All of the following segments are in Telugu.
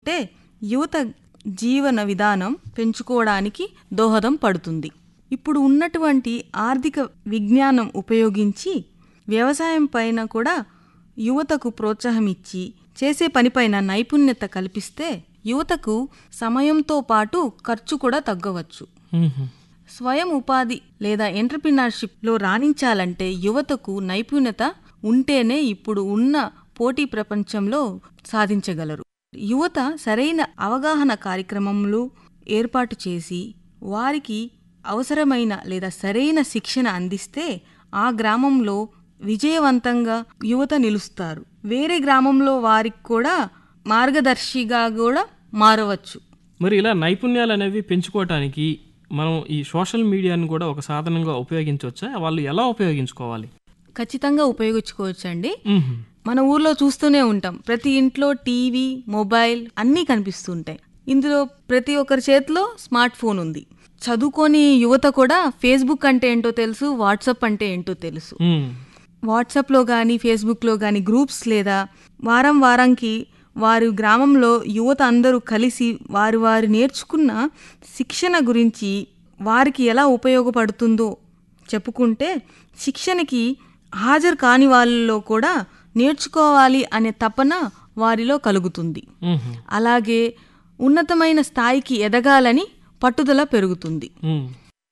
ఉంటే యువత జీవన విధానం పెంచుకోవడానికి దోహదం పడుతుంది ఇప్పుడు ఉన్నటువంటి ఆర్థిక విజ్ఞానం ఉపయోగించి వ్యవసాయం పైన కూడా యువతకు ప్రోత్సాహం ఇచ్చి చేసే పనిపైన నైపుణ్యత కల్పిస్తే యువతకు సమయంతో పాటు ఖర్చు కూడా తగ్గవచ్చు మ్మ్. స్వయం ఉపాధి లేదా ఎంటర్ప్రినర్షిప్లో రాణించాలంటే యువతకు నైపుణ్యత ఉంటేనే ఇప్పుడు ఉన్న పోటీ ప్రపంచంలో సాధించగలరు యువత సరైన అవగాహన కార్యక్రమములు ఏర్పాటు చేసి వారికి అవసరమైన లేదా సరైన శిక్షణ అందిస్తే ఆ గ్రామంలో విజయవంతంగా యువత నిలుస్తారు వేరే గ్రామంలో వారికి కూడా మార్గదర్శిగా కూడా మారవచ్చు మరి ఇలా నైపుణ్యాలు అనేవి పెంచుకోవటానికి మనం ఈ సోషల్ మీడియాని కూడా ఒక సాధనంగా ఉపయోగించవచ్చా వాళ్ళు ఎలా ఉపయోగించుకోవాలి ఖచ్చితంగా ఉపయోగించుకోవచ్చండి మ్మ్. మన ఊర్లో చూస్తూనే ఉంటాం ప్రతి ఇంట్లో టీవీ మొబైల్ అన్నీ కనిపిస్తుంటాయి ఇందులో ప్రతి ఒక్కరి చేతిలో స్మార్ట్ ఫోన్ ఉంది చదువుకొని యువత కూడా ఫేస్బుక్ అంటే ఏంటో తెలుసు వాట్సాప్ అంటే ఏంటో తెలుసు మ్మ్. వాట్సాప్లో కానీ ఫేస్బుక్లో కానీ గ్రూప్స్ లేదా వారం వారంకి వారి గ్రామంలో యువత అందరూ కలిసి వారి వారు నేర్చుకున్న శిక్షణ గురించి వారికి ఎలా ఉపయోగపడుతుందో చెప్పుకుంటే శిక్షణకి హాజరు కాని వాళ్ళలో కూడా నేర్చుకోవాలి అనే తపన వారిలో కలుగుతుంది మ్మ్. అలాగే ఉన్నతమైన స్థాయికి ఎదగాలని పట్టుదల పెరుగుతుంది మ్మ్.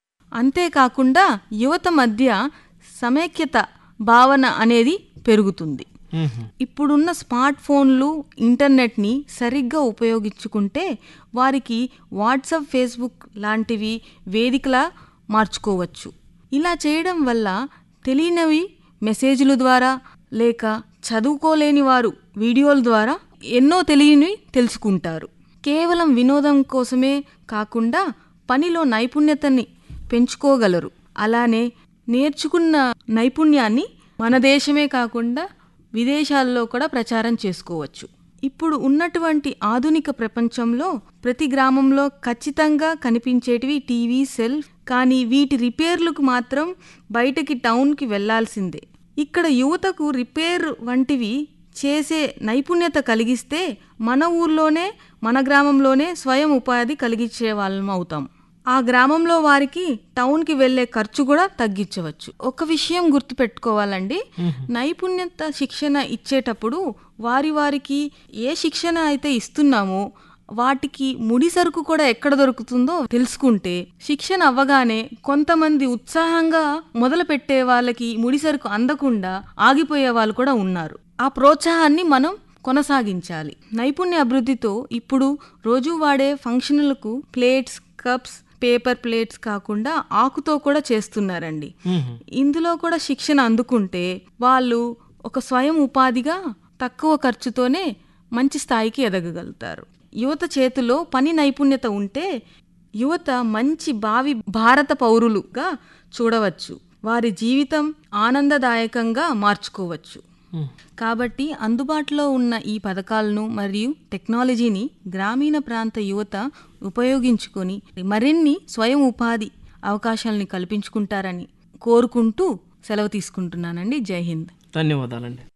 అంతేకాకుండా యువత మధ్య సమైక్యత భావన అనేది పెరుగుతుంది మ్మ్. ఇప్పుడున్న స్మార్ట్ ఫోన్లు ఇంటర్నెట్ని సరిగ్గా ఉపయోగించుకుంటే వారికి వాట్సాప్ ఫేస్బుక్ లాంటివి వేదికలా మార్చుకోవచ్చు ఇలా చేయడం వల్ల తెలియనివి మెసేజ్ల ద్వారా లేక చదువుకోలేని వారు వీడియోల ద్వారా ఎన్నో తెలియనివి తెలుసుకుంటారు కేవలం వినోదం కోసమే కాకుండా పనిలో నైపుణ్యతని పెంచుకోగలరు అలానే నేర్చుకున్న నైపుణ్యాన్ని మన దేశమే కాకుండా విదేశాల్లో కూడా ప్రచారం చేసుకోవచ్చు ఇప్పుడు ఉన్నటువంటి ఆధునిక ప్రపంచంలో ప్రతి గ్రామంలో ఖచ్చితంగా కనిపించేటివి టీవీ సెల్ కానీ వీటి రిపేర్లకు మాత్రం బయటకి టౌన్కి వెళ్లాల్సిందే ఇక్కడ యువతకు రిపేర్ వంటివి చేసే నైపుణ్యత కలిగిస్తే మన ఊర్లోనే మన గ్రామంలోనే స్వయం ఉపాధి కలిగించే వాళ్ళం అవుతాం ఆ గ్రామంలో వారికి టౌన్కి వెళ్ళే ఖర్చు కూడా తగ్గించవచ్చు ఒక విషయం గుర్తుపెట్టుకోవాలండి నైపుణ్యత శిక్షణ ఇచ్చేటప్పుడు వారి వారికి ఏ శిక్షణ అయితే ఇస్తున్నామో వాటికి ముడి సరుకు కూడా ఎక్కడ దొరుకుతుందో తెలుసుకుంటే శిక్షణ అవ్వగానే కొంతమంది ఉత్సాహంగా మొదలు పెట్టే వాళ్ళకి ముడి సరుకు అందకుండా ఆగిపోయే వాళ్ళు కూడా ఉన్నారు ఆ ప్రోత్సాహాన్ని మనం కొనసాగించాలి నైపుణ్య అభివృద్ధితో ఇప్పుడు రోజు వాడే ఫంక్షన్లకు ప్లేట్స్ కప్స్ పేపర్ ప్లేట్స్ కాకుండా ఆకుతో కూడా చేస్తున్నారండి మ్మ్. ఇందులో కూడా శిక్షణ అందుకుంటే వాళ్ళు ఒక స్వయం ఉపాధిగా తక్కువ ఖర్చుతోనే మంచి స్థాయికి ఎదగగలుగుతారు యువత చేతిలో పని నైపుణ్యత ఉంటే యువత మంచి భావి భారత పౌరులుగా చూడవచ్చు వారి జీవితం ఆనందదాయకంగా మార్చుకోవచ్చు మ్మ్. కాబట్టి అందుబాటులో ఉన్న ఈ పథకాలను మరియు టెక్నాలజీని గ్రామీణ ప్రాంత యువత ఉపయోగించుకొని మరిన్ని స్వయం ఉపాధి అవకాశాలని కల్పించుకుంటారని కోరుకుంటూ సెలవు తీసుకుంటున్నానండి జై హింద్ ధన్యవాదాలండి